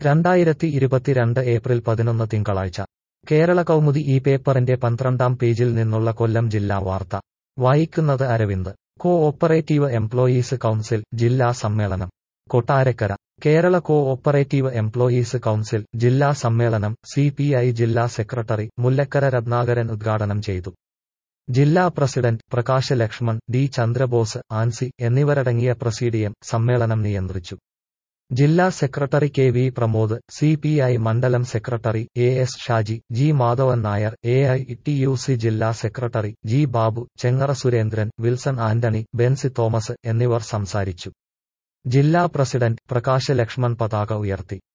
രണ്ടായിരത്തി ഇരുപത്തിരണ്ട് ഏപ്രിൽ പതിനൊന്ന് തിങ്കളാഴ്ച കേരള കൗമുദി ഈ പേപ്പറിന്റെ പന്ത്രണ്ടാം പേജിൽ നിന്നുള്ള കൊല്ലം ജില്ലാ വാർത്ത വായിക്കുന്നത് Aravind co operative employees council ജില്ലാ സമ്മേളനം Kottarakkara Kerala co operative employees council ജില്ലാ സമ്മേളനം സി പി ഐ ജില്ലാ സെക്രട്ടറി മുല്ലക്കര രത്നാകരൻ ഉദ്ഘാടനം ചെയ്തു ജില്ലാ പ്രസിഡന്റ് പ്രകാശ് ലക്ഷ്മൺ ഡി ചന്ദ്രബോസ് ആൻസി എന്നിവരടങ്ങിയ പ്രസീഡിയം സമ്മേളനം നിയന്ത്രിച്ചു ജില്ലാ secretary K V Pramod C P I മണ്ഡലം secretary A S Shaji G Madhavan Nair A I T U C ജില്ലാ secretary G Babu Chengara Surendran Wilson Antony Benzy Thomas എന്നിവർ സംസാരിച്ചു ജില്ലാ പ്രസിഡന്റ് പ്രകാശ് ലക്ഷ്മൺ പതാക ഉയർത്തി